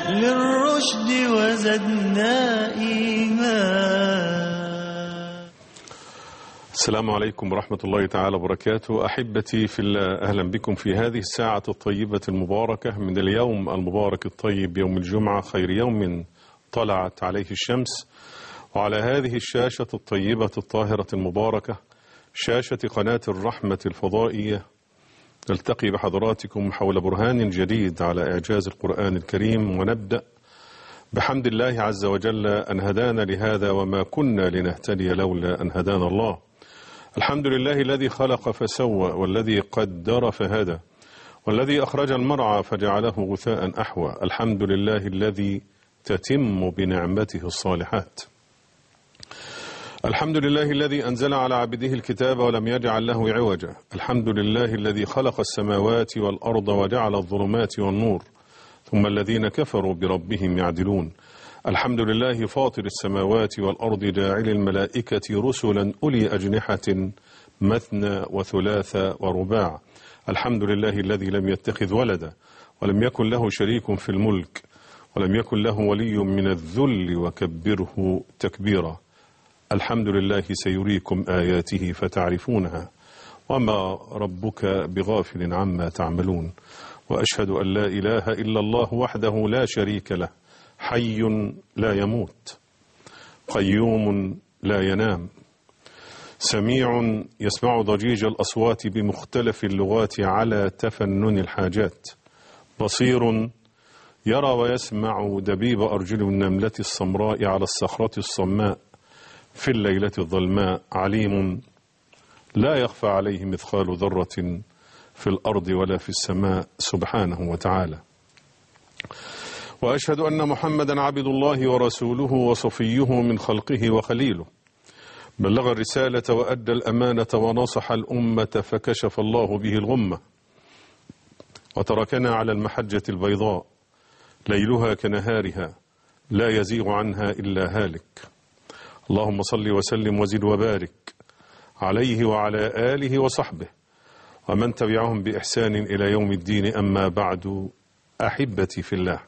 للرشد وزدنا إيمان السلام عليكم ورحمة الله تعالى وبركاته أحبتي في الله أهلا بكم في هذه الساعة الطيبة المباركة من اليوم المبارك الطيب يوم الجمعة خير يوم طلعت عليه الشمس وعلى هذه الشاشة الطيبة الطاهرة المباركة شاشة قناة الرحمة الفضائية نلتقي بحضراتكم حول برهان جديد على إعجاز القرآن الكريم ونبدأ بحمد الله عز وجل أن هدانا لهذا وما كنا لنهتدي لولا أن هدانا الله الحمد لله الذي خلق فسوى والذي قدر فهدى والذي أخرج المرعى فجعله غثاء أحوى الحمد لله الذي تتم بنعمته الصالحات الحمد لله الذي أنزل على عبده الكتاب ولم يجعل له عوجا الحمد لله الذي خلق السماوات والأرض وجعل الظلمات والنور ثم الذين كفروا بربهم يعدلون الحمد لله فاطر السماوات والأرض جاعل الملائكة رسلا أولي أجنحة مثنى وثلاث ورباع الحمد لله الذي لم يتخذ ولدا ولم يكن له شريك في الملك ولم يكن له ولي من الذل وكبره تكبيرا الحمد لله سيريكم آياته فتعرفونها وما ربك بغافل عما تعملون وأشهد أن لا إله إلا الله وحده لا شريك له حي لا يموت قيوم لا ينام سميع يسمع ضجيج الأصوات بمختلف اللغات على تفنن الحاجات بصير يرى ويسمع دبيب أرجل النملة السمراء على الصخرة الصماء في الليلة الظلماء عليم لا يخفى عليه مثقال ذرة في الأرض ولا في السماء سبحانه وتعالى وأشهد أن محمدا عبد الله ورسوله وصفيه من خلقه وخليله بلغ الرسالة وأدى الأمانة ونصح الأمة فكشف الله به الغمة وتركنا على المحجة البيضاء ليلها كنهارها لا يزيغ عنها إلا هالك اللهم صل وسلم وزد وبارك عليه وعلى آله وصحبه ومن تبعهم بإحسان إلى يوم الدين أما بعد أحبتي في الله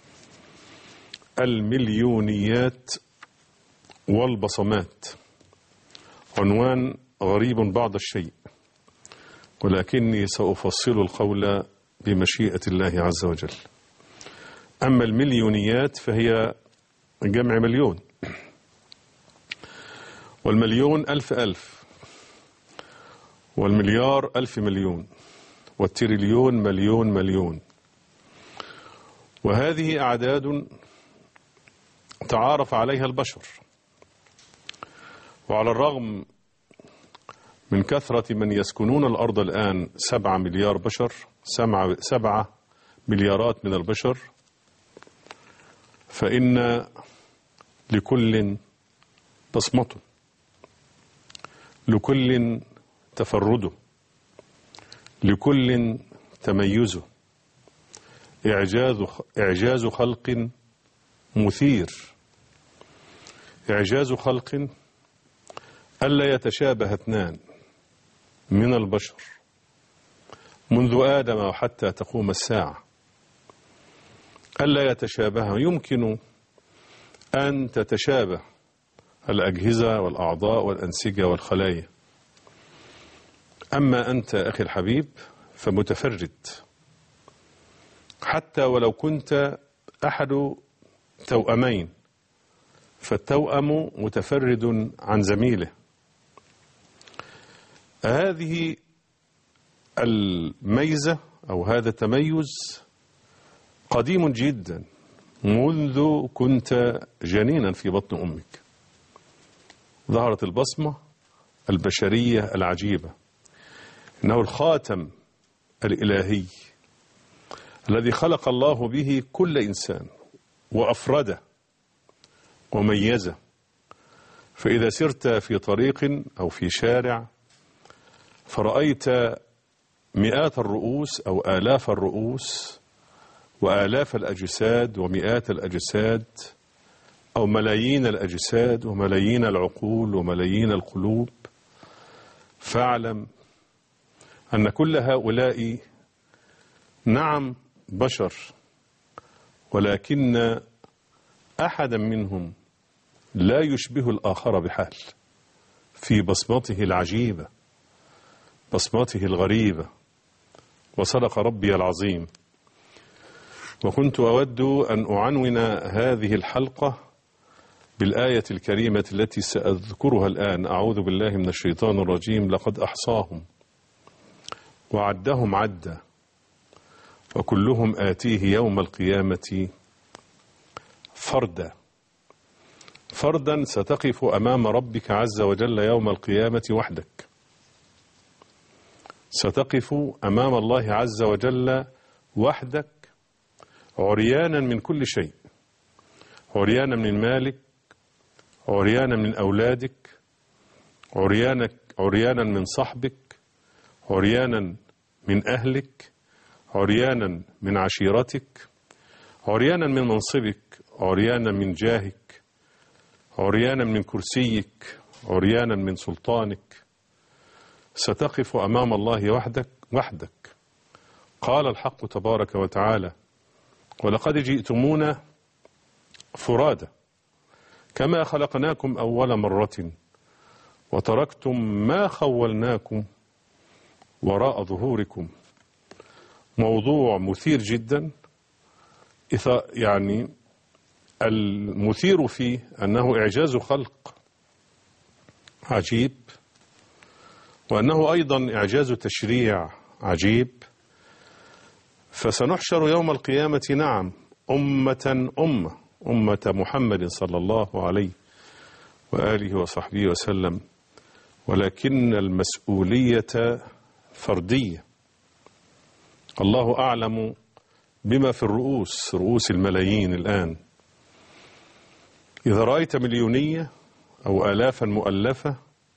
المليونيات والبصمات عنوان غريب بعض الشيء ولكني سأفصل القول بمشيئة الله عز وجل أما المليونيات فهي جمع مليون والمليون ألف ألف والمليار ألف مليون والتريليون مليون مليون وهذه أعداد تعارف عليها البشر وعلى الرغم من كثرة من يسكنون الأرض الآن سبعة مليار بشر سبعة, سبعة مليارات من البشر فإن لكل بصمته لكل تفرده لكل تميزه إعجاز إعجاز خلق مثير إعجاز خلق ألا يتشابه اثنان من البشر منذ آدم وحتى تقوم الساعة ألا يتشابه يمكن أن تتشابه الأجهزة والأعضاء والأنسجة والخلايا أما أنت أخي الحبيب فمتفرد حتى ولو كنت أحد توأمين فالتوأم متفرد عن زميله هذه الميزة أو هذا التميز قديم جدا منذ كنت جنينا في بطن أمك ظهرت البصمة البشرية العجيبة إنه الخاتم الإلهي الذي خلق الله به كل إنسان وأفرده وميزه فإذا سرت في طريق أو في شارع فرأيت مئات الرؤوس أو آلاف الرؤوس وآلاف الأجساد ومئات الأجساد أو ملايين الأجساد وملايين العقول وملايين القلوب فاعلم أن كل هؤلاء نعم بشر ولكن أحدا منهم لا يشبه الآخر بحال في بصمته العجيبة بصمته الغريبة وصدق ربي العظيم وكنت أود أن أعنون هذه الحلقة بالآية الكريمة التي سأذكرها الآن أعوذ بالله من الشيطان الرجيم لقد أحصاهم وعدهم عدا وكلهم آتيه يوم القيامة فردا فردا ستقف أمام ربك عز وجل يوم القيامة وحدك ستقف أمام الله عز وجل وحدك عريانا من كل شيء عريانا من مالك عريانا من أولادك عريانك عريانا من صحبك عريانا من أهلك عريانا من عشيرتك عريانا من منصبك عريانا من جاهك عريانا من كرسيك عريانا من سلطانك ستقف أمام الله وحدك وحدك قال الحق تبارك وتعالى ولقد جئتمونا فرادى كما خلقناكم أول مرة وتركتم ما خولناكم وراء ظهوركم موضوع مثير جدا يعني المثير فيه أنه إعجاز خلق عجيب وأنه أيضا إعجاز تشريع عجيب فسنحشر يوم القيامة نعم أمة أمة أمة محمد صلى الله عليه وآله وصحبه وسلم ولكن المسؤولية فردية الله أعلم بما في الرؤوس رؤوس الملايين الآن إذا رأيت مليونية أو آلافا مؤلفة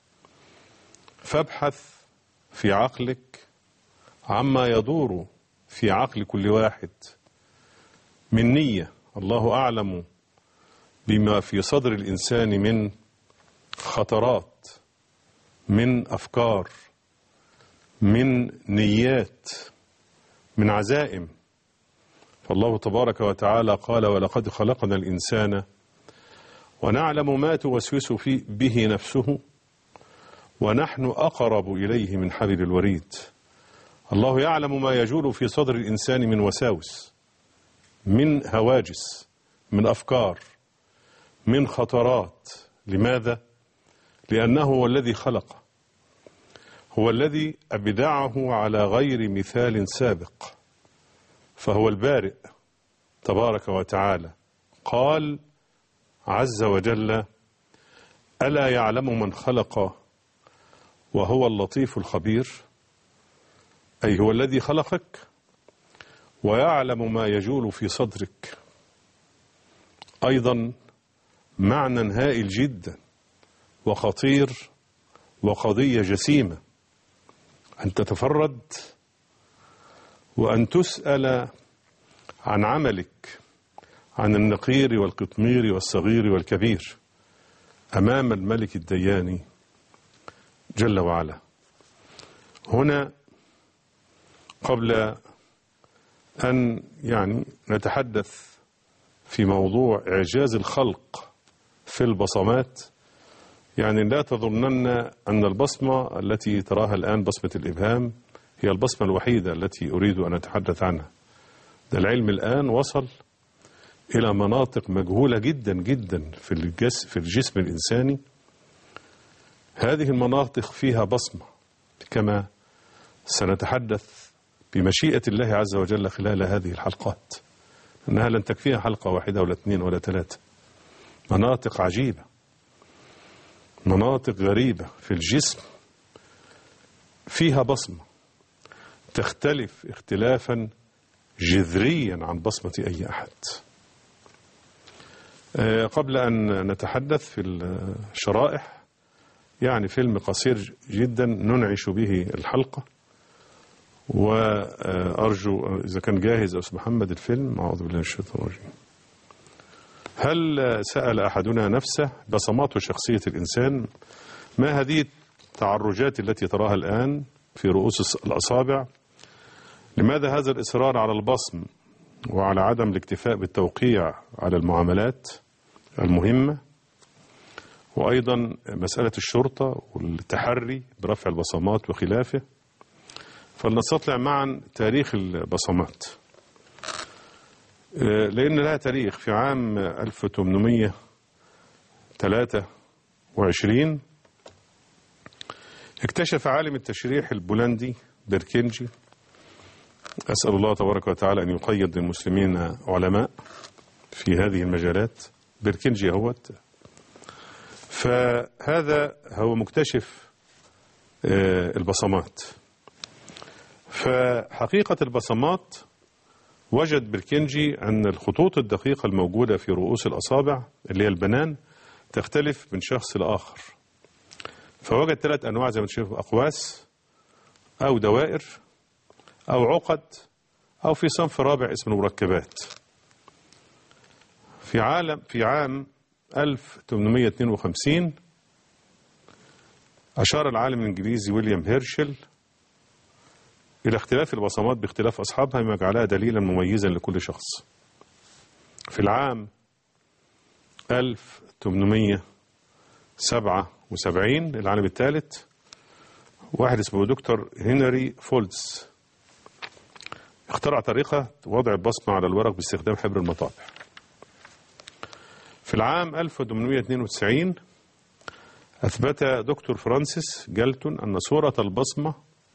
فابحث في عقلك عما يدور في عقل كل واحد من نية الله أعلم بما في صدر الإنسان من خطرات من أفكار من نيات من عزائم فالله تبارك وتعالى قال ولقد خلقنا الإنسان ونعلم ما توسوس في به نفسه ونحن أقرب إليه من حبل الوريد الله يعلم ما يجول في صدر الإنسان من وساوس من هواجس من أفكار من خطرات لماذا؟ لأنه هو الذي خلق هو الذي أبدعه على غير مثال سابق فهو البارئ تبارك وتعالى قال عز وجل ألا يعلم من خلق وهو اللطيف الخبير أي هو الذي خلقك ويعلم ما يجول في صدرك أيضا معنى هائل جدا وخطير وقضية جسيمة أن تتفرد وأن تسأل عن عملك عن النقير والقطمير والصغير والكبير أمام الملك الدياني جل وعلا هنا قبل أن يعني نتحدث في موضوع إعجاز الخلق في البصمات يعني لا تظنن أن البصمة التي تراها الآن بصمة الإبهام هي البصمة الوحيدة التي أريد أن أتحدث عنها ده العلم الآن وصل إلى مناطق مجهولة جدا جدا في الجسم, في الجسم الإنساني هذه المناطق فيها بصمة كما سنتحدث بمشيئة الله عز وجل خلال هذه الحلقات أنها لن تكفيها حلقة واحدة ولا اثنين ولا ثلاثة مناطق عجيبة مناطق غريبة في الجسم فيها بصمة تختلف اختلافا جذريا عن بصمة أي أحد قبل أن نتحدث في الشرائح يعني فيلم قصير جدا ننعش به الحلقة وأرجو إذا كان جاهز أستاذ محمد الفيلم أعوذ بالله من الشيطان الرجيم هل سأل أحدنا نفسه بصمات شخصية الإنسان ما هذه التعرجات التي تراها الآن في رؤوس الأصابع لماذا هذا الإصرار على البصم وعلى عدم الاكتفاء بالتوقيع على المعاملات المهمة وأيضا مسألة الشرطة والتحري برفع البصمات وخلافه فلنستطلع معا تاريخ البصمات آه، لأن لها تاريخ في عام 1823 اكتشف عالم التشريح البولندي بيركنجي أسأل الله تبارك وتعالى أن يقيد للمسلمين علماء في هذه المجالات بيركنجي هوت فهذا هو مكتشف آه، البصمات فحقيقة البصمات وجد بركنجي أن الخطوط الدقيقة الموجودة في رؤوس الأصابع اللي هي البنان تختلف من شخص لآخر فوجد ثلاث أنواع زي ما تشوف أقواس أو دوائر أو عقد أو في صنف رابع اسمه المركبات في عالم في عام 1852 أشار العالم الإنجليزي ويليام هيرشل إلى اختلاف البصمات باختلاف أصحابها مما جعلها دليلا مميزا لكل شخص في العام 1877 العالم الثالث واحد اسمه دكتور هنري فولتز اخترع طريقة وضع البصمة على الورق باستخدام حبر المطابع في العام 1892 أثبت دكتور فرانسيس جالتون أن صورة البصمة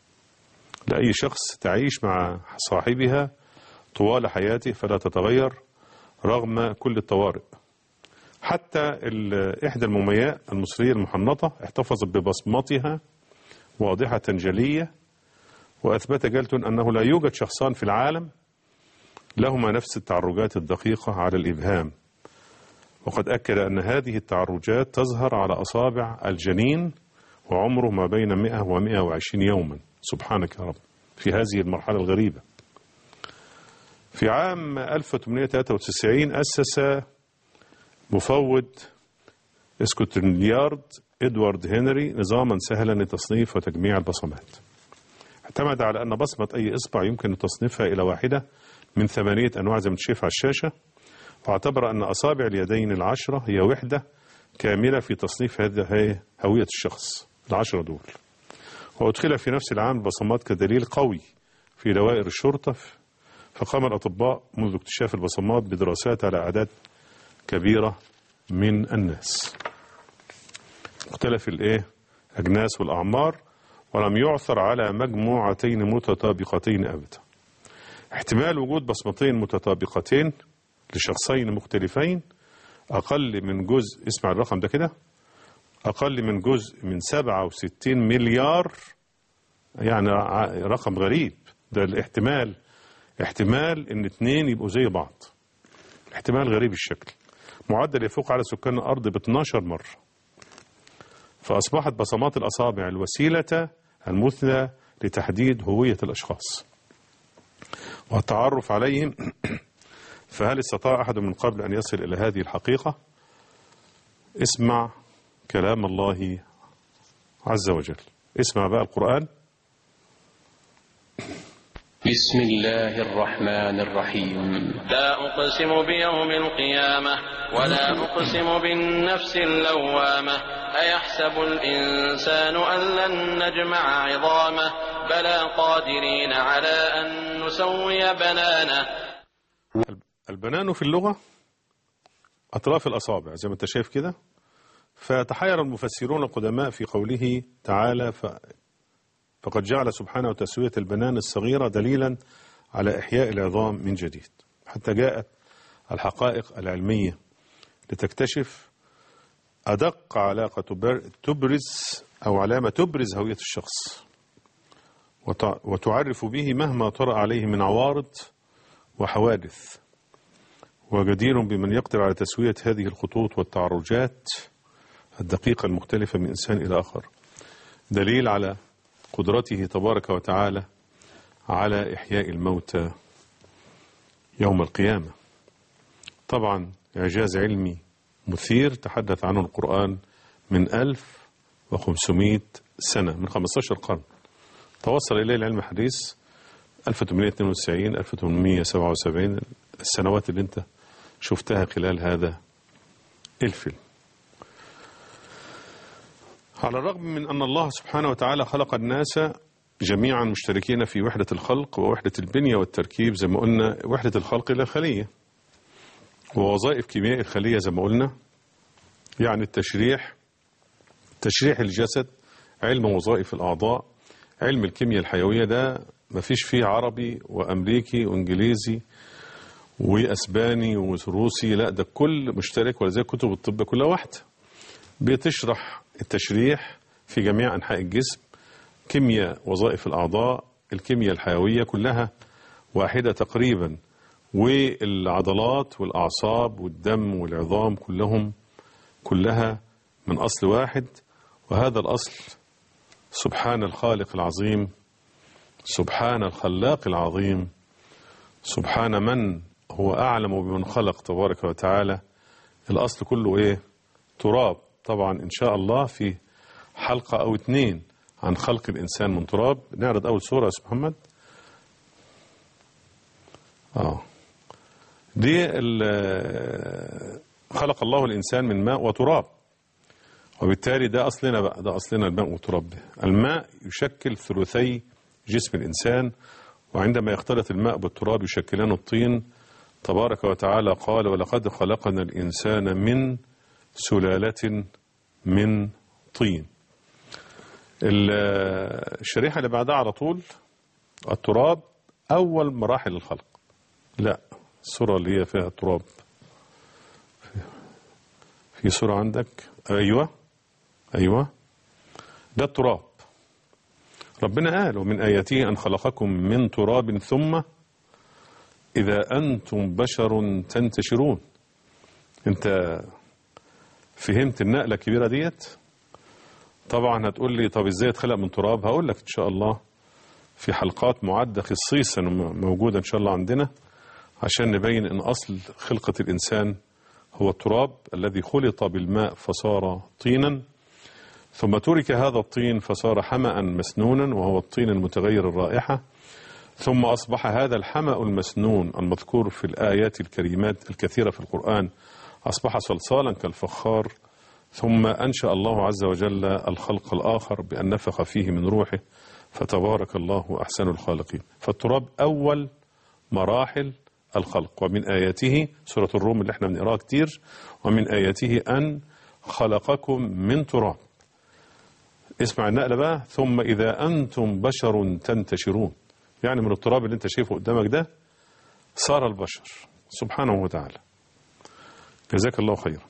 لأي شخص تعيش مع صاحبها طوال حياته فلا تتغير رغم كل الطوارئ حتى ال- إحدى المومياء المصرية المحنطة احتفظت ببصمتها واضحة جلية وأثبت جالتون أنه لا يوجد شخصان في العالم لهما نفس التعرجات الدقيقة على الإبهام وقد أكد أن هذه التعرجات تظهر على أصابع الجنين وعمره ما بين 100 و 120 يوما سبحانك يا رب في هذه المرحلة الغريبة في عام 1893 أسس مفوض اسكوتليارد إدوارد هنري نظاما سهلا لتصنيف وتجميع البصمات اعتمد على أن بصمة أي إصبع يمكن تصنيفها إلى واحدة من ثمانية أنواع زي ما تشوف على الشاشة واعتبر أن أصابع اليدين العشرة هي وحدة كاملة في تصنيف هذه هوية الشخص العشرة دول وأدخل في نفس العام البصمات كدليل قوي في دوائر الشرطة فقام الأطباء منذ اكتشاف البصمات بدراسات على أعداد كبيرة من الناس مختلف الإيه أجناس والأعمار ولم يعثر على مجموعتين متطابقتين أبدا احتمال وجود بصمتين متطابقتين لشخصين مختلفين أقل من جزء اسمع الرقم ده كده أقل من جزء من 67 مليار يعني ع- رقم غريب ده الاحتمال احتمال ان اتنين يبقوا زي بعض احتمال غريب الشكل معدل يفوق على سكان الأرض ب 12 مرة فأصبحت بصمات الأصابع الوسيلة المثلى لتحديد هوية الأشخاص والتعرف عليهم فهل استطاع أحد من قبل أن يصل إلى هذه الحقيقة اسمع كلام الله عز وجل اسمع بقى القرآن بسم الله الرحمن الرحيم لا أقسم بيوم القيامة ولا أقسم بالنفس اللوامة أيحسب الإنسان أن لن نجمع عظامه بلى قادرين على أن نسوي بنانه البنان في اللغة أطراف الأصابع زي ما أنت شايف كده فتحير المفسرون القدماء في قوله تعالى ف... فقد جعل سبحانه تسوية البنان الصغيرة دليلا على إحياء العظام من جديد حتى جاءت الحقائق العلمية لتكتشف أدق علاقة تبر- تبرز أو علامة تبرز هوية الشخص وت- وتعرف به مهما طرأ عليه من عوارض وحوادث وجدير بمن يقدر على تسوية هذه الخطوط والتعرجات الدقيقة المختلفة من إنسان إلى آخر دليل على قدرته تبارك وتعالى على إحياء الموتى يوم القيامة طبعا إعجاز علمي مثير تحدث عنه القرآن من 1500 سنة من 15 قرن توصل إليه العلم الحديث 1892 1877 السنوات اللي انت شفتها خلال هذا الفيلم على الرغم من أن الله سبحانه وتعالى خلق الناس جميعا مشتركين في وحدة الخلق ووحدة البنية والتركيب زي ما قلنا وحدة الخلق إلى الخلية ووظائف كيمياء الخلية زي ما قلنا يعني التشريح تشريح الجسد علم وظائف الأعضاء علم الكيمياء الحيوية ده مفيش فيه عربي وأمريكي وإنجليزي وأسباني وروسي لا ده كل مشترك ولذلك كتب الطب كلها واحدة بتشرح التشريح في جميع أنحاء الجسم كيمياء وظائف الأعضاء الكيمياء الحيوية كلها واحدة تقريبا والعضلات والأعصاب والدم والعظام كلهم كلها من أصل واحد وهذا الأصل سبحان الخالق العظيم سبحان الخلاق العظيم سبحان من هو أعلم بمن خلق تبارك وتعالى الأصل كله إيه تراب طبعا إن شاء الله في حلقة أو اتنين عن خلق الإنسان من تراب نعرض أول سورة يا أستاذ محمد آه دي ال- خلق الله الإنسان من ماء وتراب وبالتالي ده أصلنا بقى ده أصلنا الماء والتراب ده الماء يشكل ثلثي جسم الإنسان وعندما يختلط الماء بالتراب يشكلان الطين تبارك وتعالى قال ولقد خلقنا الإنسان من سلالة من طين ال- الشريحة اللي بعدها على طول التراب أول مراحل الخلق لا الصورة اللي هي فيها التراب في صورة عندك أيوة أيوة ده التراب ربنا قال ومن آياته أن خلقكم من تراب ثم إذا أنتم بشر تنتشرون أنت فهمت النقلة الكبيرة ديت طبعا هتقول لي طب ازاي اتخلق من تراب هقول لك ان شاء الله في حلقات معدة خصيصا موجودة ان شاء الله عندنا عشان نبين ان اصل خلقة الانسان هو التراب الذي خلط بالماء فصار طينا ثم ترك هذا الطين فصار حمأ مسنونا وهو الطين المتغير الرائحة ثم أصبح هذا الحمأ المسنون المذكور في الآيات الكريمات الكثيرة في القرآن أصبح صلصالا كالفخار ثم أنشأ الله عز وجل الخلق الآخر بأن نفخ فيه من روحه فتبارك الله أحسن الخالقين فالتراب أول مراحل الخلق ومن آياته سورة الروم اللي احنا بنقراها كتير ومن آياته أن خلقكم من تراب اسمع النقلة بقى ثم إذا أنتم بشر تنتشرون يعني من التراب اللي انت شايفه قدامك ده صار البشر سبحانه وتعالى جزاك الله خيرا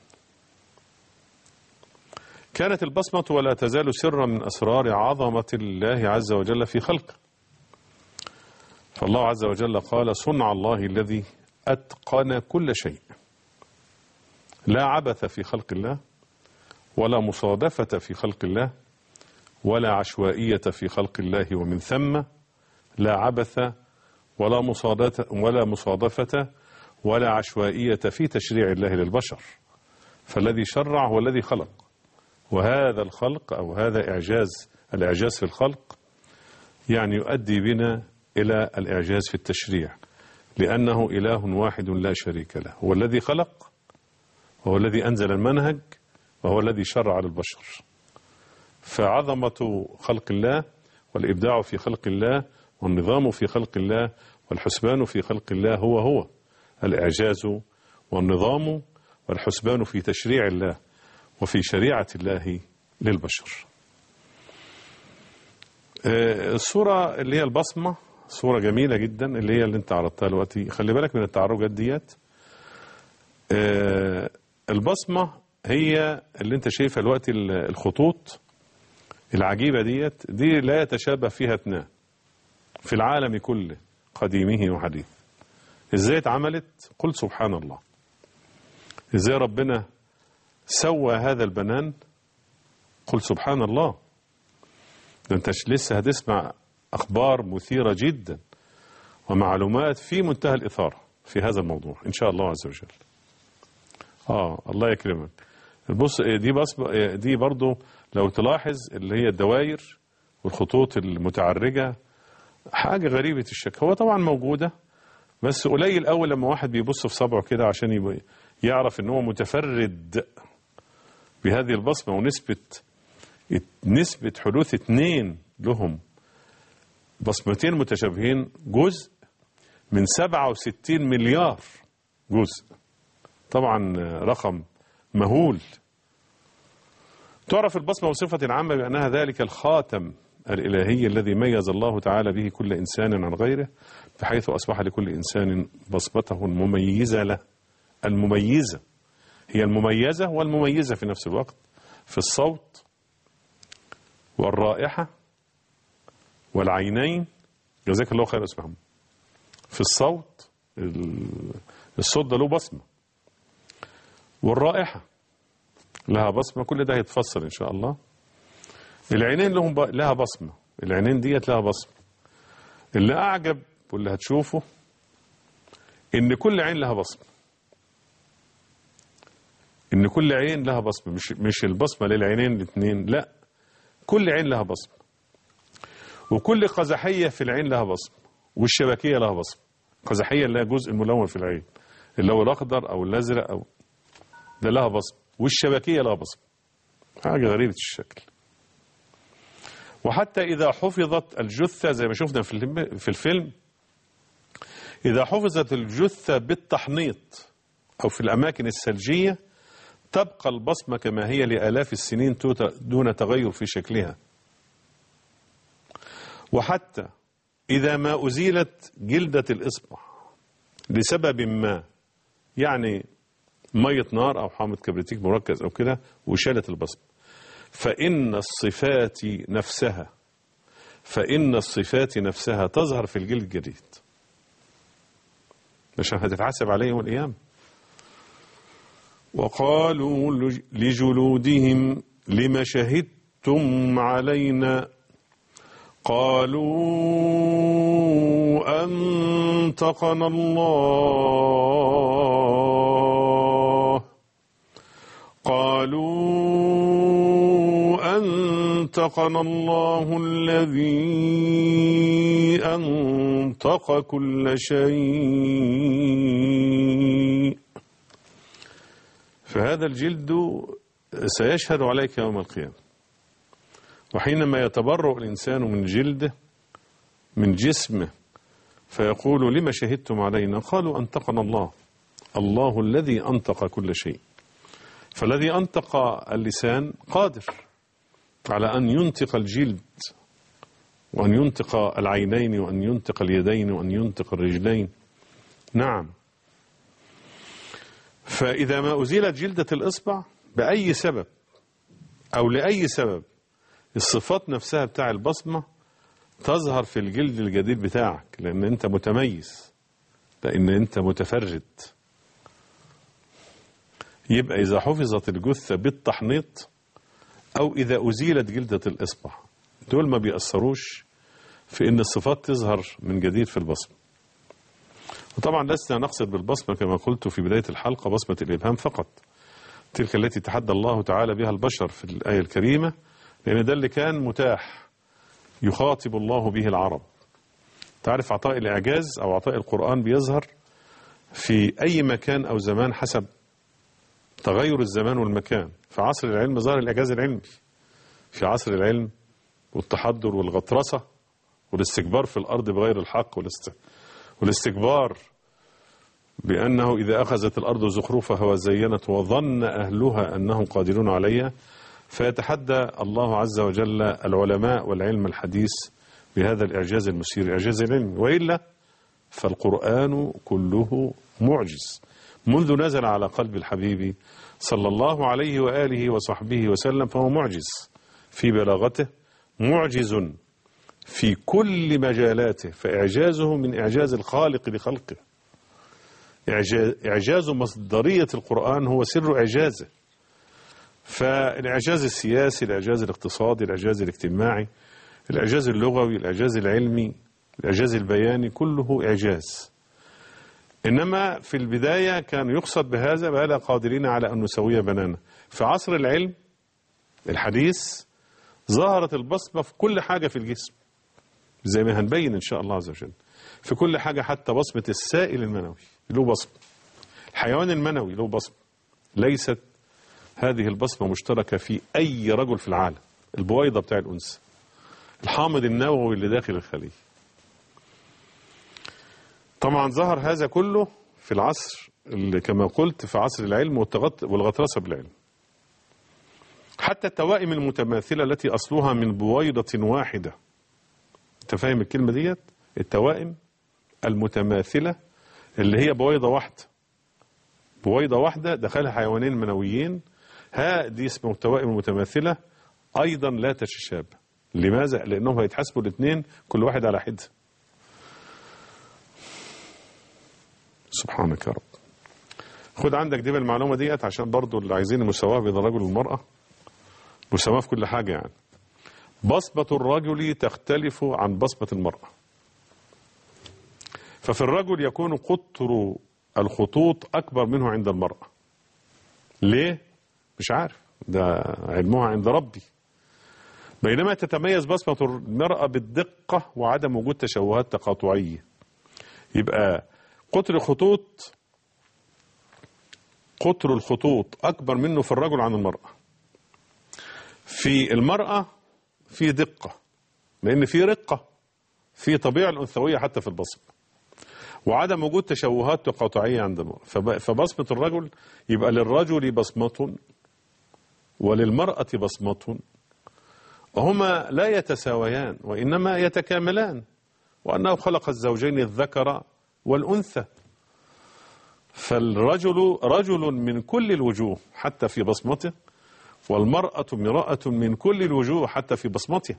كانت البصمة ولا تزال سرا من أسرار عظمة الله عز وجل في خلقه فالله عز وجل قال صنع الله الذي أتقن كل شيء لا عبث في خلق الله ولا مصادفة في خلق الله ولا عشوائية في خلق الله ومن ثم لا عبث ولا مصادفة ولا مصادفة ولا عشوائية في تشريع الله للبشر فالذي شرع هو الذي خلق وهذا الخلق أو هذا إعجاز الإعجاز في الخلق يعني يؤدي بنا إلى الإعجاز في التشريع لأنه إله واحد لا شريك له هو الذي خلق وهو الذي أنزل المنهج وهو الذي شرع للبشر فعظمة خلق الله والإبداع في خلق الله والنظام في خلق الله والحسبان في خلق الله هو هو الإعجاز والنظام والحسبان في تشريع الله وفي شريعة الله للبشر آه، الصورة اللي هي البصمة صورة جميلة جدا اللي هي اللي انت عرضتها دلوقتي خلي بالك من التعرجات ديت آه، البصمة هي اللي انت شايفها دلوقتي الخطوط العجيبة ديت دي لا يتشابه فيها اثنان في العالم كله قديمه وحديث ازاي اتعملت قل سبحان الله ازاي ربنا سوى هذا البنان قل سبحان الله ده انت لسه هتسمع اخبار مثيرة جدا ومعلومات في منتهى الاثارة في هذا الموضوع ان شاء الله عز وجل اه الله يكرمك بص دي بص دي برضو لو تلاحظ اللي هي الدوائر والخطوط المتعرجة حاجة غريبة الشكل هو طبعا موجودة بس قليل قوي لما واحد بيبص في صبعه كده عشان يبقى يعرف ان هو متفرد بهذه البصمة ونسبة نسبة حدوث اتنين لهم بصمتين متشابهين جزء من 67 مليار جزء طبعا رقم مهول تعرف البصمة بصفة عامة بأنها ذلك الخاتم الإلهي الذي ميز الله تعالى به كل إنسان عن غيره بحيث أصبح لكل إنسان بصمته المميزة له المميزة هي المميزة والمميزة في نفس الوقت في الصوت والرائحة والعينين جزاك الله خير يا أستاذ محمد في الصوت ال- الصوت ده له بصمة والرائحة لها بصمة كل ده هيتفصل إن شاء الله العينين لهم ب... لها بصمة العينين ديت لها بصمة اللي أعجب واللي هتشوفه إن كل عين لها بصمة إن كل عين لها بصمة مش مش البصمة للعينين الاثنين لا كل عين لها بصمة وكل قزحية في العين لها بصمة والشبكية لها بصمة قزحية اللي هي جزء ملون في العين اللي هو الأخضر أو الأزرق أو ده لها بصمة والشبكية لها بصمة حاجة غريبة الشكل وحتى إذا حفظت الجثة زي ما شفنا في الفيلم- في الفيلم إذا حفظت الجثة بالتحنيط أو في الأماكن الثلجية تبقى البصمة كما هي لآلاف السنين توت- دون تغير في شكلها وحتى إذا ما أزيلت جلدة الإصبع لسبب ما يعني مية نار أو حامض كبريتيك مركز أو كده وشالت البصمة فإن الصفات نفسها فإن الصفات نفسها تظهر في الجلد الجديد عشان هتتحاسب عليه يوم القيامة وقالوا لج- لجلودهم لم شهدتم علينا قالوا أنطقنا الله قالوا أنطقنا الله الذي أنطق كل شيء فهذا الجلد سيشهد عليك يوم القيامة وحينما يتبرأ الإنسان من جلده من جسمه فيقول لما شهدتم علينا قالوا أنطقنا الله الله الذي أنطق كل شيء فالذي أنطق اللسان قادر على أن ينطق الجلد وأن ينطق العينين وأن ينطق اليدين وأن ينطق الرجلين نعم فإذا ما أزيلت جلدة الإصبع بأي سبب أو لأي سبب الصفات نفسها بتاع البصمة تظهر في الجلد الجديد بتاعك لأن أنت متميز لأن أنت متفرد يبقى إذا حفظت الجثة بالتحنيط أو إذا أزيلت جلدة الإصبع دول ما بيأثروش في أن الصفات تظهر من جديد في البصمة وطبعا لسنا نقصد بالبصمة كما قلت في بداية الحلقة بصمة الإبهام فقط تلك التي تحدى الله تعالى بها البشر في الآية الكريمة لأن ده اللي كان متاح يخاطب الله به العرب تعرف عطاء الإعجاز أو عطاء القرآن بيظهر في أي مكان أو زمان حسب تغير الزمان والمكان في عصر العلم ظهر الإعجاز العلمي في عصر العلم والتحضر والغطرسة والاستكبار في الأرض بغير الحق والاست... والاستكبار بأنه إذا أخذت الأرض زخرفها وزينت وظن أهلها أنهم قادرون عليها فيتحدى الله عز وجل العلماء والعلم الحديث بهذا الإعجاز المسير الإعجاز العلمي وإلا فالقرآن كله معجز منذ نزل على قلب الحبيب صلى الله عليه وآله وصحبه وسلم فهو معجز في بلاغته معجز في كل مجالاته فإعجازه من إعجاز الخالق لخلقه إعجاز, إعجاز مصدرية القرآن هو سر إعجازه فالإعجاز السياسي الإعجاز الاقتصادي الإعجاز الاجتماعي الإعجاز اللغوي الإعجاز العلمي الإعجاز البياني كله إعجاز إنما في البداية كان يقصد بهذا بلا قادرين على أن نسوي بنانا في عصر العلم الحديث ظهرت البصمة في كل حاجة في الجسم زي ما هنبين إن شاء الله عز وجل في كل حاجة حتى بصمة السائل المنوي له بصمة الحيوان المنوي له بصمة ليست هذه البصمة مشتركة في أي رجل في العالم البويضة بتاع الأنثى الحامض النووي اللي داخل الخلية طبعا ظهر هذا كله في العصر اللي كما قلت في عصر العلم والتغط- والغطرسة بالعلم حتى التوائم المتماثلة التي أصلها من بويضة واحدة أنت فاهم الكلمة ديت التوائم المتماثلة اللي هي بويضة واحدة بويضة واحدة دخلها حيوانين منويين ها دي اسمه التوائم المتماثلة أيضا لا تتشابه لماذا؟ لأنهم هيتحاسبوا الاثنين كل واحد على حدة سبحانك يا رب خد عندك دي المعلومة ديت عشان برضو اللي عايزين المساواة بين الرجل والمرأة مساواة في كل حاجة يعني بصمة الرجل تختلف عن بصمة المرأة ففي الرجل يكون قطر الخطوط أكبر منه عند المرأة ليه؟ مش عارف ده علمها عند ربي بينما تتميز بصمة المرأة بالدقة وعدم وجود تشوهات تقاطعية يبقى قطر خطوط قطر الخطوط أكبر منه في الرجل عن المرأة في المرأة في دقة لأن في رقة في طبيعة الأنثوية حتى في البصمة وعدم وجود تشوهات تقاطعية عند المرأة فب- فبصمة الرجل يبقى للرجل بصمة وللمرأة بصمة وهما لا يتساويان وإنما يتكاملان وأنه خلق الزوجين الذكر والأنثى فالرجل رجل من كل الوجوه حتى في بصمته والمرأة امرأة من كل الوجوه حتى في بصمتها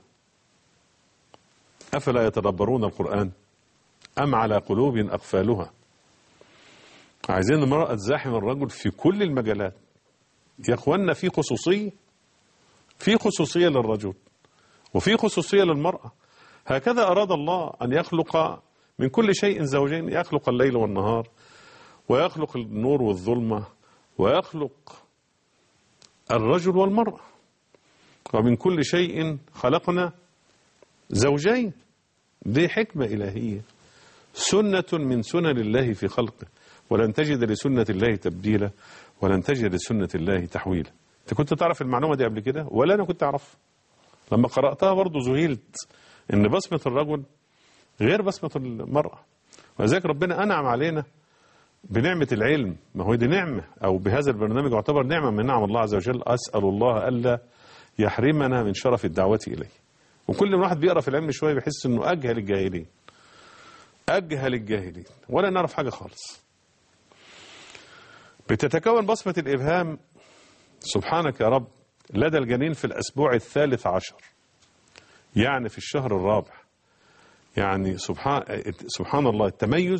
أفلا يتدبرون القرآن أم على قلوب أقفالها عايزين المرأة تزاحم الرجل في كل المجالات يا اخوانا في خصوصية في خصوصية للرجل وفي خصوصية للمرأة هكذا أراد الله أن يخلق من كل شيء زوجين يخلق الليل والنهار ويخلق النور والظلمة ويخلق الرجل والمرأة ومن كل شيء خلقنا زوجين دي حكمة إلهية سنة من سنن الله في خلقه ولن تجد لسنة الله تبديلا ولن تجد لسنة الله تحويلا انت كنت تعرف المعلومة دي قبل كده ولا أنا كنت أعرف لما قرأتها برضو ذهلت إن بصمة الرجل غير بصمة المرأة ولذلك ربنا أنعم علينا بنعمة العلم ما هو دي نعمة أو بهذا البرنامج يعتبر نعمة من نعم الله عز وجل أسأل الله ألا يحرمنا من شرف الدعوة إليه وكل ما واحد بيقرأ في العلم شوية بيحس إنه أجهل الجاهلين أجهل الجاهلين ولا نعرف حاجة خالص بتتكون بصمة الإبهام سبحانك يا رب لدى الجنين في الأسبوع الثالث عشر يعني في الشهر الرابع يعني سبحان, سبحان الله التميز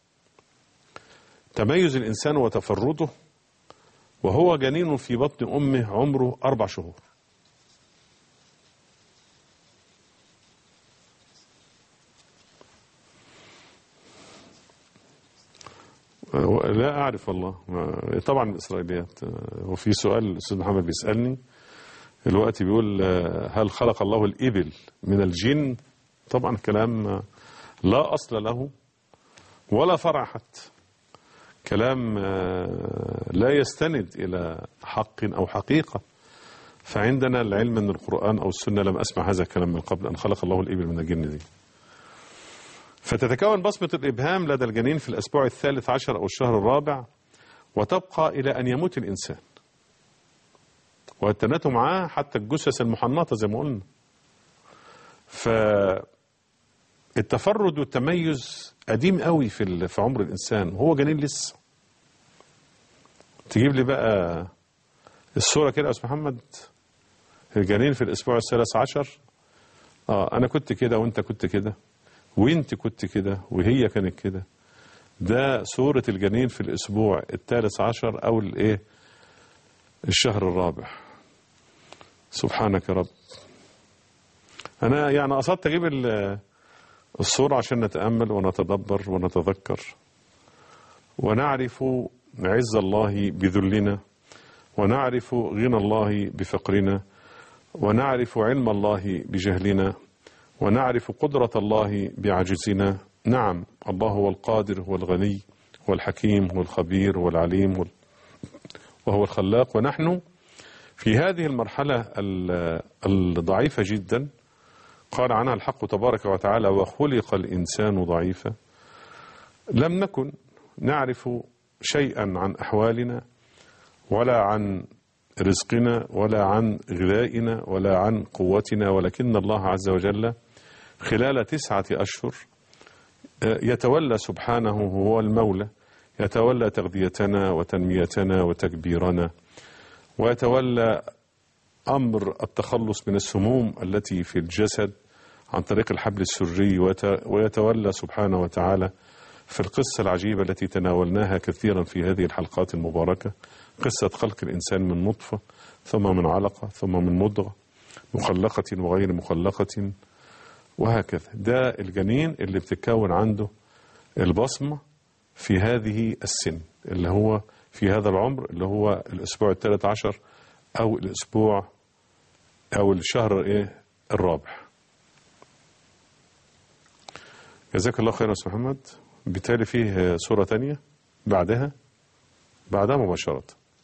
تميز الإنسان وتفرده وهو جنين في بطن أمه عمره أربع شهور لا أعرف والله طبعا الإسرائيليات وفي سؤال الأستاذ محمد بيسألني الوقت بيقول هل خلق الله الإبل من الجن طبعا كلام لا أصل له ولا فرع حتى كلام لا يستند إلى حق أو حقيقة فعندنا العلم من القرآن أو السنة لم أسمع هذا الكلام من قبل أن خلق الله الإبل من الجن دي فتتكون بصمة الإبهام لدى الجنين في الأسبوع الثالث عشر أو الشهر الرابع وتبقى إلى أن يموت الإنسان واتنته معاه حتى الجثث المحنطة زي ما قلنا فالتفرد والتميز قديم قوي في في عمر الإنسان وهو جنين لسه تجيب لي بقى الصورة كده يا أستاذ محمد الجنين في الأسبوع الثالث عشر آه أنا كنت كده وأنت كنت كده وانت كنت كده وهي كانت كده ده صورة الجنين في الأسبوع الثالث عشر أو الإيه الشهر الرابع سبحانك يا رب أنا يعني قصدت أجيب الصورة عشان نتأمل ونتدبر ونتذكر ونعرف عز الله بذلنا ونعرف غنى الله بفقرنا ونعرف علم الله بجهلنا ونعرف قدرة الله بعجزنا نعم الله هو القادر هو الغني هو الحكيم هو الخبير هو العليم هو وهو الخلاق ونحن في هذه المرحلة ال- الضعيفة جدا قال عنها الحق تبارك وتعالى وخلق الإنسان ضعيفا لم نكن نعرف شيئا عن أحوالنا ولا عن رزقنا ولا عن غذائنا ولا عن قوتنا ولكن الله عز وجل خلال تسعة أشهر يتولى سبحانه هو المولى يتولى تغذيتنا وتنميتنا وتكبيرنا ويتولى أمر التخلص من السموم التي في الجسد عن طريق الحبل السري ويت- ويتولى سبحانه وتعالى في القصة العجيبة التي تناولناها كثيرا في هذه الحلقات المباركة قصة خلق الإنسان من نطفة ثم من علقة ثم من مضغة مخلقة وغير مخلقة وهكذا ده الجنين اللي بتتكون عنده البصمة في هذه السن اللي هو في هذا العمر اللي هو الأسبوع الثالث عشر أو الأسبوع أو الشهر إيه الرابع جزاك الله خيرا يا أستاذ محمد بالتالي فيه سورة تانية بعدها بعدها مباشرة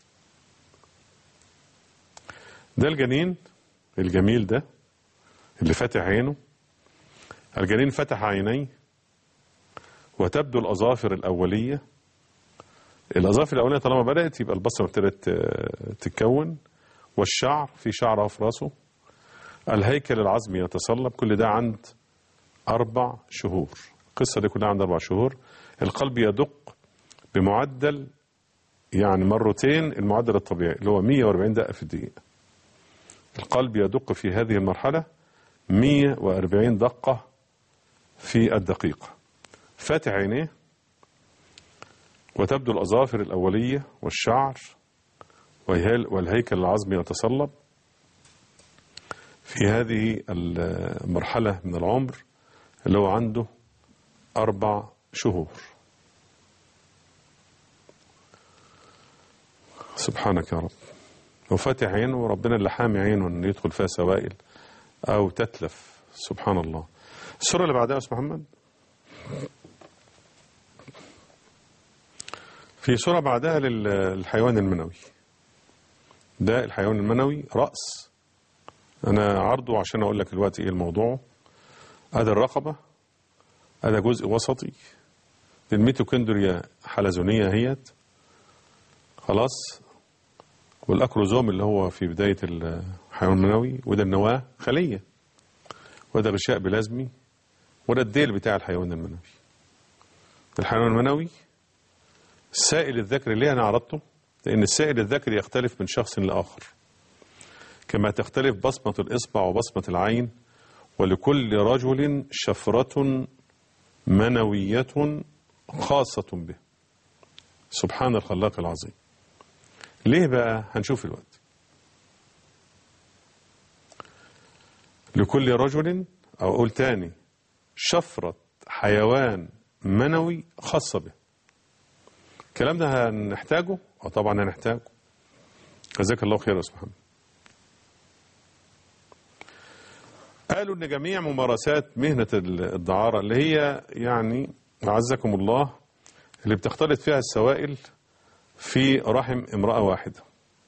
ده الجنين الجميل ده اللي فاتح عينه الجنين فتح عينيه وتبدو الأظافر الأولية الأظافر الأولية طالما بدأت يبقى البصمة ابتدت آه، تتكون والشعر في شعر في راسه الهيكل العظمي يتصلب كل ده عند أربع شهور القصة دي كلها عند أربع شهور القلب يدق بمعدل يعني مرتين المعدل الطبيعي اللي هو 140 دقة في الدقيقة القلب يدق في هذه المرحلة 140 دقة في الدقيقة فاتح عينيه وتبدو الأظافر الأولية والشعر والهيل- والهيكل العظمي يتصلب في هذه المرحلة من العمر اللي هو عنده أربع شهور سبحانك يا رب لو فاتح عينه وربنا اللي حامي عينه ان يدخل فيها سوائل او تتلف سبحان الله السورة اللي بعدها يا استاذ محمد في سورة بعدها لل- للحيوان المنوي ده الحيوان المنوي رأس أنا عرضه عشان أقول لك دلوقتي إيه الموضوع أدا الرقبة أدا جزء وسطي الميتوكوندريا حلزونية هيت خلاص والأكروزوم اللي هو في بداية الحيوان المنوي وده النواة خلية وده غشاء بلازمي وده الديل بتاع الحيوان المنوي الحيوان المنوي السائل الذكري ليه أنا عرضته لأن السائل الذكري يختلف من شخص لآخر كما تختلف بصمة الإصبع وبصمة العين ولكل رجل شفرة منوية خاصة به سبحان الخلاق العظيم ليه بقى هنشوف الوقت لكل رجل أو أقول تاني شفرة حيوان منوي خاصة به الكلام ده هنحتاجه اه طبعا هنحتاجه جزاك الله خير يا استاذ محمد قالوا ان جميع ممارسات مهنة الدعارة اللي هي يعني أعزكم الله اللي بتختلط فيها السوائل في رحم امرأة واحدة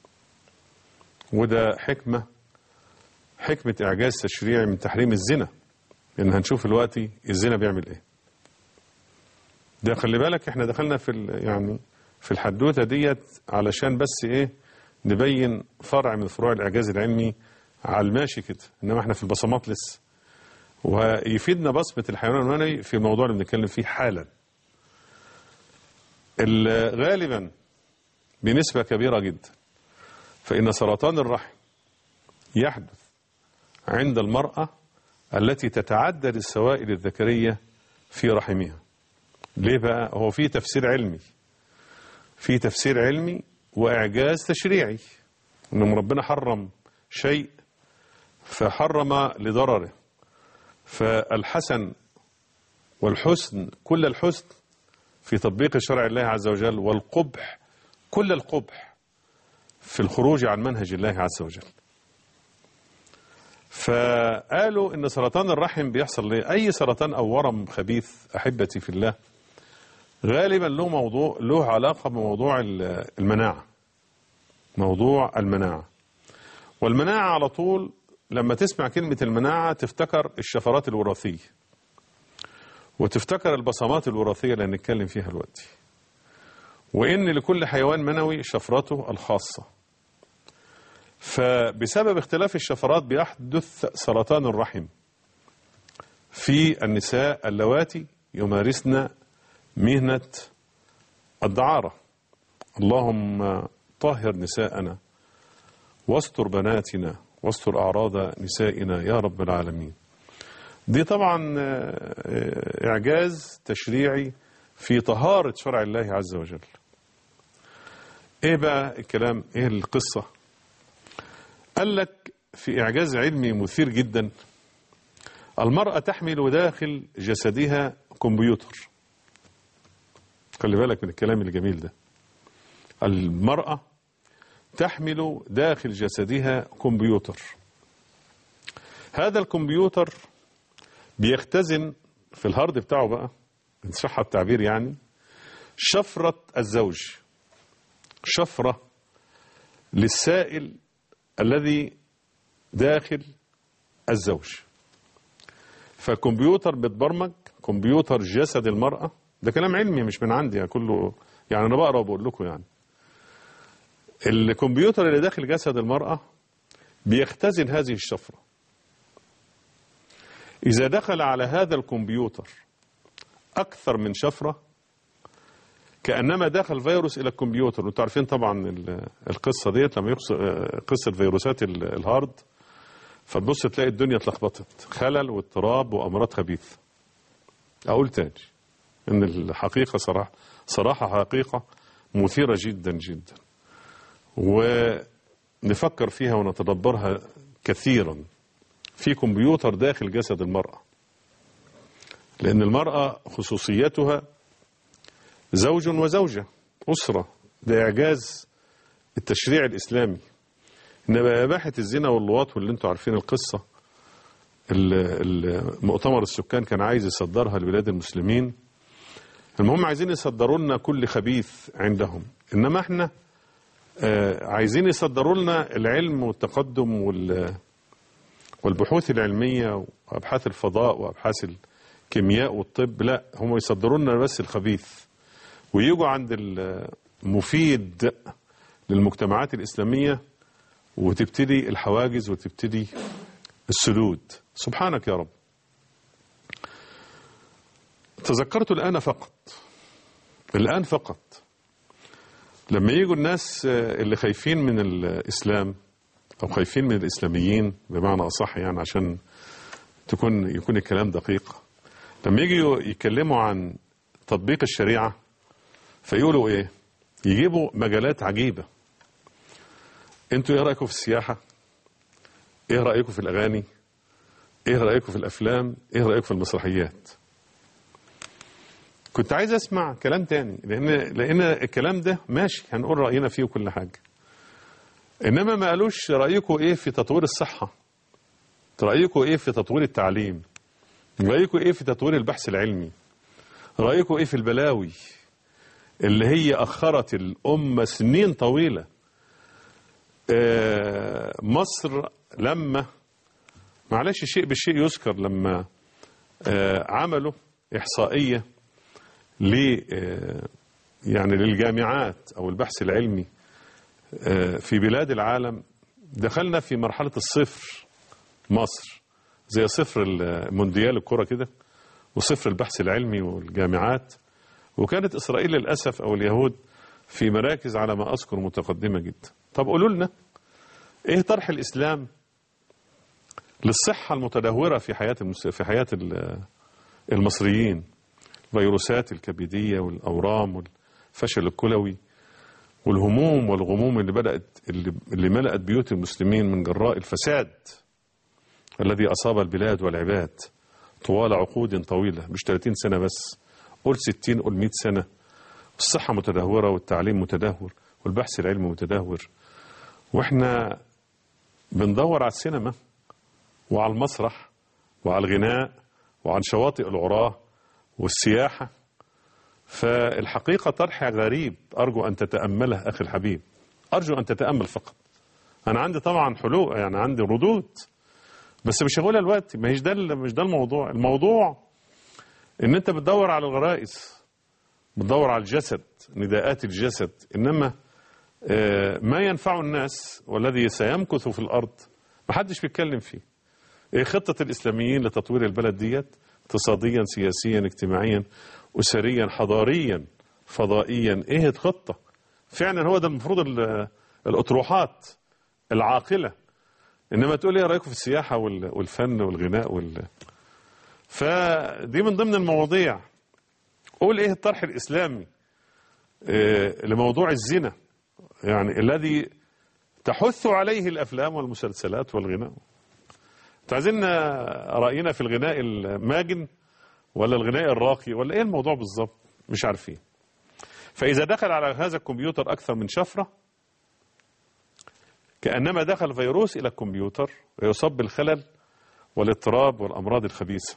وده حكمة حكمة إعجاز تشريعي من تحريم الزنا لأن هنشوف دلوقتي الزنا بيعمل إيه ده خلي بالك احنا دخلنا في ال- يعني في الحدوته ديت علشان بس ايه نبين فرع من فروع الاعجاز العلمي على الماشي كده انما احنا في البصمات لسه ويفيدنا بصمه الحيوان المنوي في الموضوع اللي بنتكلم فيه حالا ال- غالبا بنسبه كبيره جدا فان سرطان الرحم يحدث عند المراه التي تتعدد السوائل الذكريه في رحمها ليه بقى هو في تفسير علمي في تفسير علمي واعجاز تشريعي ان ربنا حرم شيء فحرم لضرره فالحسن والحسن كل الحسن في تطبيق شرع الله عز وجل والقبح كل القبح في الخروج عن منهج الله عز وجل فقالوا ان سرطان الرحم بيحصل ليه اي سرطان او ورم خبيث احبتي في الله غالبا له موضوع له علاقه بموضوع ال- المناعه موضوع المناعه والمناعه على طول لما تسمع كلمه المناعه تفتكر الشفرات الوراثيه وتفتكر البصمات الوراثيه اللي هنتكلم فيها دلوقتي وان لكل حيوان منوي شفرته الخاصه فبسبب اختلاف الشفرات بيحدث سرطان الرحم في النساء اللواتي يمارسن مهنة الدعارة اللهم طهر نساءنا واستر بناتنا واستر أعراض نسائنا يا رب العالمين دي طبعا آه، إعجاز تشريعي في طهارة شرع الله عز وجل ايه بقى الكلام ايه القصة قال لك في إعجاز علمي مثير جدا المرأة تحمل داخل جسدها كمبيوتر خلي بالك من الكلام الجميل ده المرأة تحمل داخل جسدها كمبيوتر هذا الكمبيوتر بيختزن في الهارد بتاعه بقى إن صح التعبير يعني شفرة الزوج شفرة للسائل الذي داخل الزوج فالكمبيوتر بتبرمج كمبيوتر جسد المرأة ده كلام علمي مش من عندي يعني كله يعني أنا بقرأ وبقول لكم يعني الكمبيوتر اللي داخل جسد المرأة بيختزن هذه الشفرة إذا دخل على هذا الكمبيوتر أكثر من شفرة كأنما دخل فيروس إلى الكمبيوتر وانتوا عارفين طبعا ال- القصة ديت لما يقص آه، قصة فيروسات ال- الهارد فتبص تلاقي الدنيا اتلخبطت خلل واضطراب وأمراض خبيثة أقول تاني إن الحقيقة صراحة صراحة حقيقة مثيرة جدا جدا ونفكر فيها ونتدبرها كثيرا في كمبيوتر داخل جسد المرأة لأن المرأة خصوصيتها زوج وزوجة أسرة ده إعجاز التشريع الإسلامي إنما إباحة الزنا واللواط واللي أنتوا عارفين القصة ال- ال- مؤتمر السكان كان عايز يصدرها لبلاد المسلمين المهم عايزين يصدروا لنا كل خبيث عندهم إنما إحنا آه، عايزين يصدروا لنا العلم والتقدم وال والبحوث العلمية وأبحاث الفضاء وأبحاث الكيمياء والطب لا هم يصدروا لنا بس الخبيث ويجوا عند المفيد للمجتمعات الإسلامية وتبتدي الحواجز وتبتدي السدود سبحانك يا رب تذكرت الآن فقط الآن فقط لما يجوا الناس اللي خايفين من الإسلام أو خايفين من الإسلاميين بمعنى أصح يعني عشان تكون يكون الكلام دقيق لما يجوا يتكلموا عن تطبيق الشريعة فيقولوا إيه يجيبوا مجالات عجيبة انتوا ايه رأيكم في السياحة ايه رأيكم في الأغاني ايه رأيكم في الأفلام ايه رأيكم في المسرحيات كنت عايز اسمع كلام تاني لان لان الكلام ده ماشي هنقول راينا فيه وكل حاجه انما ما قالوش رايكم ايه في تطوير الصحه رايكم ايه في تطوير التعليم رايكم ايه في تطوير البحث العلمي رايكم ايه في البلاوي اللي هي اخرت الامه سنين طويله آه، مصر لما معلش شيء بالشيء يذكر لما آه، عملوا احصائيه ل آه، يعني للجامعات او البحث العلمي آه، في بلاد العالم دخلنا في مرحله الصفر مصر زي صفر المونديال الكره كده وصفر البحث العلمي والجامعات وكانت اسرائيل للاسف او اليهود في مراكز على ما اذكر متقدمه جدا طب قولوا لنا ايه طرح الاسلام للصحه المتدهوره في حياه المس... في حياه ال- المصريين الفيروسات الكبديه والاورام والفشل الكلوي والهموم والغموم اللي بدات اللي, اللي ملأت بيوت المسلمين من جراء الفساد الذي اصاب البلاد والعباد طوال عقود طويله مش 30 سنه بس قول 60 قول 100 سنه الصحه متدهوره والتعليم متدهور والبحث العلمي متدهور واحنا بندور على السينما وعلى المسرح وعلى الغناء وعن شواطئ العراة والسياحة فالحقيقة طرح غريب أرجو أن تتأمله أخي الحبيب أرجو أن تتأمل فقط أنا عندي طبعا حلول يعني عندي ردود بس مش هقولها دلوقتي ما هيش ده مش ده الموضوع الموضوع ان انت بتدور على الغرائز بتدور على الجسد نداءات الجسد انما آه، ما ينفع الناس والذي سيمكث في الارض ما حدش بيتكلم فيه ايه خطه الاسلاميين لتطوير البلد ديت اقتصاديا سياسيا اجتماعيا اسريا حضاريا فضائيا ايه الخطه فعلا هو ده المفروض ال- الاطروحات العاقله انما تقول ايه رايكم في السياحه وال- والفن والغناء وال فدي من ضمن المواضيع قول ايه الطرح الاسلامي إيه لموضوع الزنا يعني الذي تحث عليه الافلام والمسلسلات والغناء انتوا عايزين راينا في الغناء الماجن ولا الغناء الراقي ولا ايه الموضوع بالظبط مش عارفين فاذا دخل على هذا الكمبيوتر اكثر من شفره كانما دخل فيروس الى الكمبيوتر ويصاب بالخلل والاضطراب والامراض الخبيثه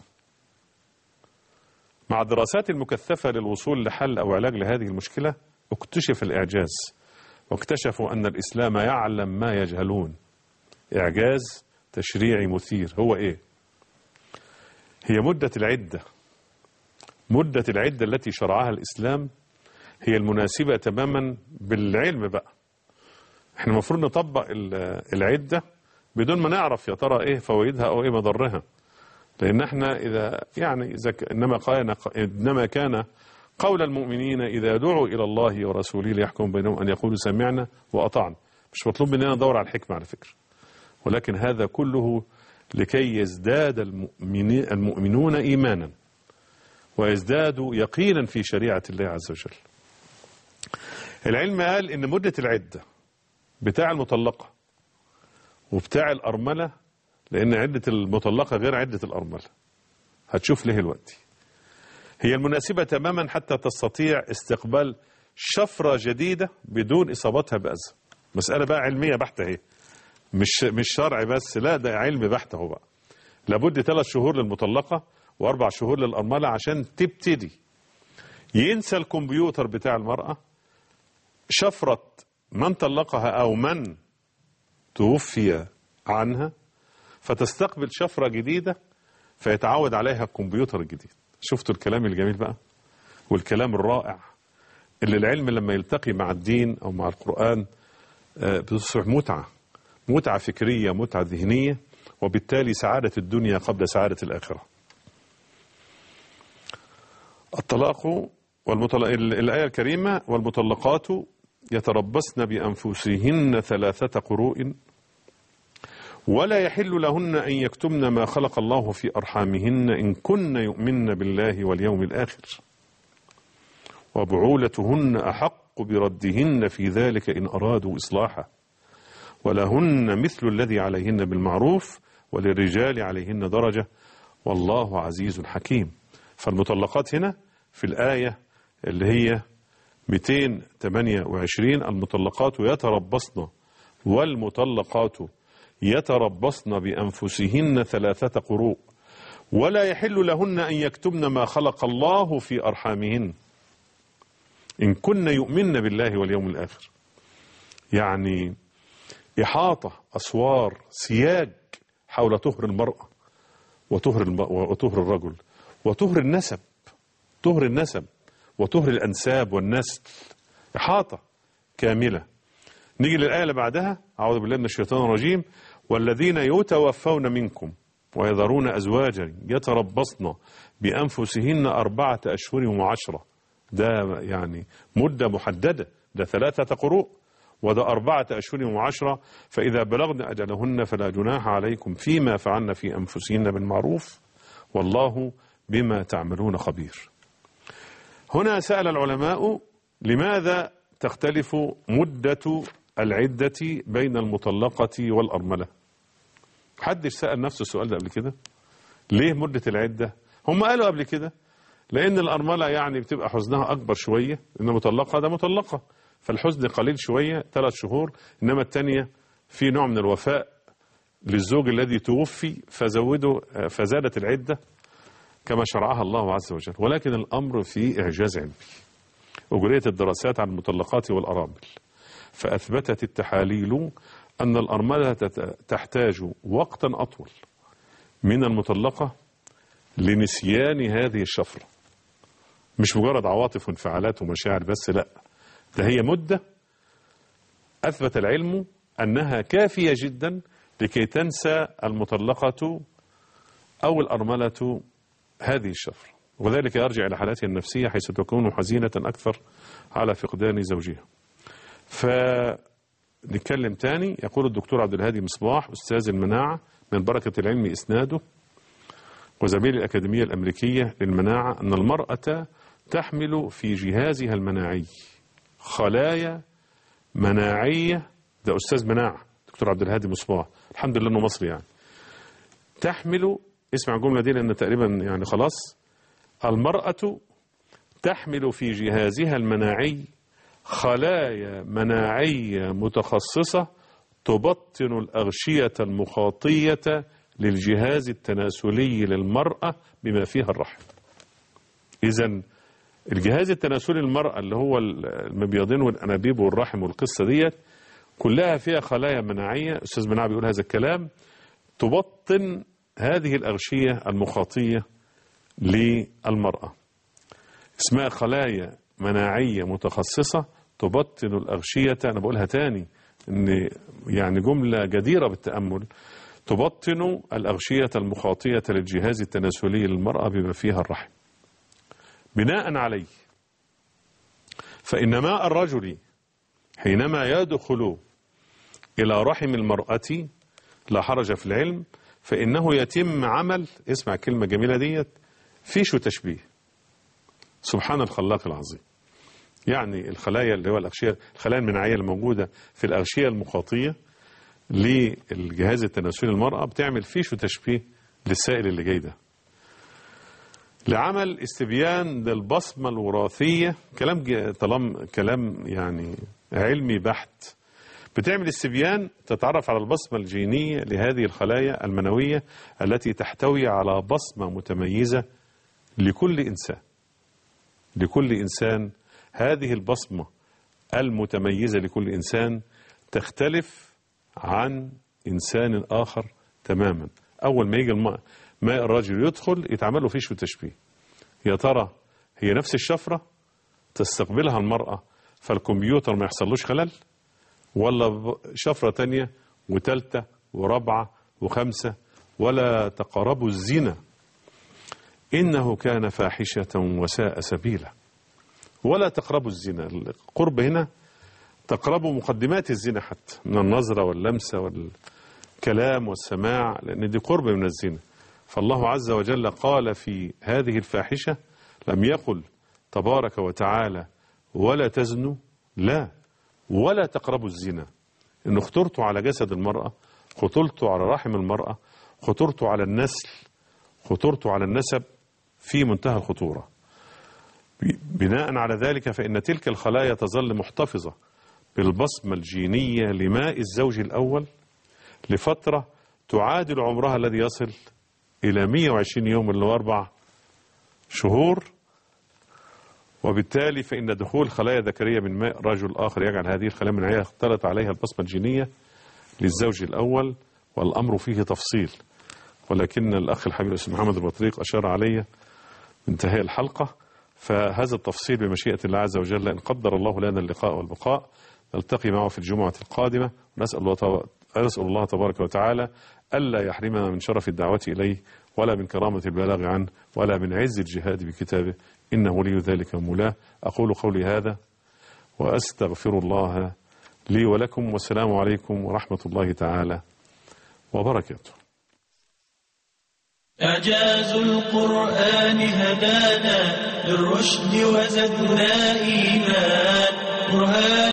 مع الدراسات المكثفة للوصول لحل أو علاج لهذه المشكلة اكتشف الإعجاز واكتشفوا أن الإسلام يعلم ما يجهلون إعجاز تشريعي مثير هو إيه هي مدة العدة مدة العدة التي شرعها الإسلام هي المناسبة تماما بالعلم بقى احنا المفروض نطبق ال- العدة بدون ما نعرف يا ترى ايه فوائدها او ايه مضرها لان احنا اذا يعني اذا ك- انما كان انما كان قول المؤمنين اذا دعوا الى الله ورسوله ليحكم بينهم ان يقولوا سمعنا واطعنا مش مطلوب مننا ندور على الحكمه على فكره ولكن هذا كله لكي يزداد المؤمنين المؤمنون ايمانا ويزدادوا يقينا في شريعه الله عز وجل العلم قال ان مده العده بتاع المطلقه وبتاع الارمله لان عده المطلقه غير عده الارمله هتشوف ليه الوقت هي المناسبه تماما حتى تستطيع استقبال شفره جديده بدون اصابتها باذى مساله بقى علميه بحته اهي مش مش شرع بس لا ده علم بحت اهو بقى لابد ثلاث شهور للمطلقه واربع شهور للارمله عشان تبتدي ينسى الكمبيوتر بتاع المراه شفره من طلقها او من توفي عنها فتستقبل شفرة جديدة فيتعود عليها الكمبيوتر الجديد شفتوا الكلام الجميل بقى والكلام الرائع اللي العلم لما يلتقي مع الدين أو مع القرآن آه، بتصبح متعة متعة فكرية متعة ذهنية وبالتالي سعادة الدنيا قبل سعادة الآخرة الطلاق والمطلق الآية الكريمة والمطلقات يتربصن بأنفسهن ثلاثة قروء ولا يحل لهن أن يكتمن ما خلق الله في أرحامهن إن كن يؤمن بالله واليوم الآخر وبعولتهن أحق بردهن في ذلك إن أرادوا إصلاحا ولهن مثل الذي عليهن بالمعروف وللرجال عليهن درجة والله عزيز حكيم فالمطلقات هنا في الآية اللي هي 228 المطلقات يتربصن والمطلقات يتربصن بأنفسهن ثلاثة قروء ولا يحل لهن أن يكتمن ما خلق الله في أرحامهن إن كن يؤمن بالله واليوم الآخر يعني إحاطة أسوار سياج حول طهر المرأة وطهر, الم... وطهر الرجل وطهر النسب طهر النسب وطهر الأنساب والنسل إحاطة كاملة نيجي للآية اللي بعدها أعوذ بالله من الشيطان الرجيم والذين يتوفون منكم ويذرون أزواجا يتربصن بأنفسهن أربعة أشهر وعشرة ده يعني مدة محددة ده ثلاثة قروء وده أربعة أشهر وعشرة فإذا بلغن أجلهن فلا جناح عليكم فيما فعلن في أنفسهن بالمعروف والله بما تعملون خبير هنا سأل العلماء لماذا تختلف مدة العدة بين المطلقة والأرملة حدش سأل نفسه السؤال ده قبل كده ليه مدة العدة هم قالوا قبل كده لأن الأرملة يعني بتبقى حزنها أكبر شوية إن المطلقة ده مطلقة فالحزن قليل شوية ثلاث شهور إنما التانية في نوع من الوفاء للزوج الذي توفي فزودوا فزادت العدة كما شرعها الله عز وجل ولكن الأمر في إعجاز علمي أجريت الدراسات عن المطلقات والأرامل فأثبتت التحاليل أن الأرملة تت- تحتاج وقتا أطول من المطلقة لنسيان هذه الشفرة مش مجرد عواطف وانفعالات ومشاعر بس لا ده هي مدة أثبت العلم أنها كافية جدا لكي تنسى المطلقة أو الأرملة هذه الشفرة وذلك يرجع إلى حالاتها النفسية حيث تكون حزينة أكثر على فقدان زوجها فنتكلم تاني يقول الدكتور عبد الهادي مصباح أستاذ المناعة من بركة العلم إسناده وزميل الأكاديمية الأمريكية للمناعة أن المرأة تحمل في جهازها المناعي خلايا مناعية ده أستاذ مناعة دكتور عبد الهادي مصباح الحمد لله أنه مصري يعني تحمل اسمع الجملة دي لأن تقريبا يعني خلاص المرأة تحمل في جهازها المناعي خلايا مناعية متخصصة تبطن الأغشية المخاطية للجهاز التناسلي للمرأة بما فيها الرحم إذا الجهاز التناسلي للمرأة اللي هو المبيضين والأنابيب والرحم والقصة ديت كلها فيها خلايا مناعية أستاذ مناع بيقول هذا الكلام تبطن هذه الأغشية المخاطية للمرأة اسمها خلايا مناعية متخصصة تبطن الأغشية أنا بقولها تاني إن يعني جملة جديرة بالتأمل تبطن الأغشية المخاطية للجهاز التناسلي للمرأة بما فيها الرحم بناء عليه فإن ماء الرجل حينما يدخل إلى رحم المرأة لا حرج في العلم فإنه يتم عمل اسمع الكلمة جميلة ديت فيش تشبيه سبحان الخلاق العظيم يعني الخلايا اللي هو الأغشية الخلايا المناعية الموجودة في الأغشية المخاطية للجهاز التناسلي للمرأة بتعمل فيش تشبيه للسائل اللي جاي ده لعمل استبيان للبصمة الوراثية كلام ج- طالما كلام يعني علمي بحت بتعمل استبيان تتعرف على البصمة الجينية لهذه الخلايا المنوية التي تحتوي على بصمة متميزة لكل إنسان لكل إنسان هذه البصمة المتميزة لكل إنسان تختلف عن إنسان آخر تماما أول ما يجي الماء ماء الرجل يدخل يتعمل له فيش وتشبيه يا ترى هي نفس الشفرة تستقبلها المرأة فالكمبيوتر ما يحصلوش خلل ولا ب- شفرة تانية وتالتة ورابعة وخمسة ولا تقربوا الزنا إنه كان فاحشة وساء سبيلا ولا تقربوا الزنا القرب هنا تقربوا مقدمات الزنا حتى من النظرة واللمسة والكلام والسماع لأن دي قرب من الزنا فالله عز وجل قال في هذه الفاحشة لم يقل تبارك وتعالى ولا تزنوا لا ولا تقربوا الزنا إن خطرته على جسد المرأة خطرته على رحم المرأة خطرته على النسل خطرته على النسب في منتهى الخطورة بناء على ذلك فإن تلك الخلايا تظل محتفظة بالبصمة الجينية لماء الزوج الأول لفترة تعادل عمرها الذي يصل إلى 120 يوم اللي هو أربع شهور وبالتالي فإن دخول خلايا ذكرية من ماء رجل آخر يجعل هذه الخلايا المناعية اختلط عليها البصمة الجينية للزوج الأول والأمر فيه تفصيل ولكن الأخ الحبيب الأستاذ محمد البطريق أشار علي انتهاء الحلقة فهذا التفصيل بمشيئة الله عز وجل إن قدر الله لنا اللقاء والبقاء نلتقي معه في الجمعة القادمة ونسأل الله تب- أسأل الله تبارك وتعالى ألا يحرمنا من شرف الدعوة إليه ولا من كرامة البلاغ عنه ولا من عز الجهاد بكتابه إنه ولي ذلك مولاه أقول قولي هذا وأستغفر الله لي ولكم والسلام عليكم ورحمة الله تعالى وبركاته إعجاز القرآن هدانا للرشد وزدنا إيمان برهان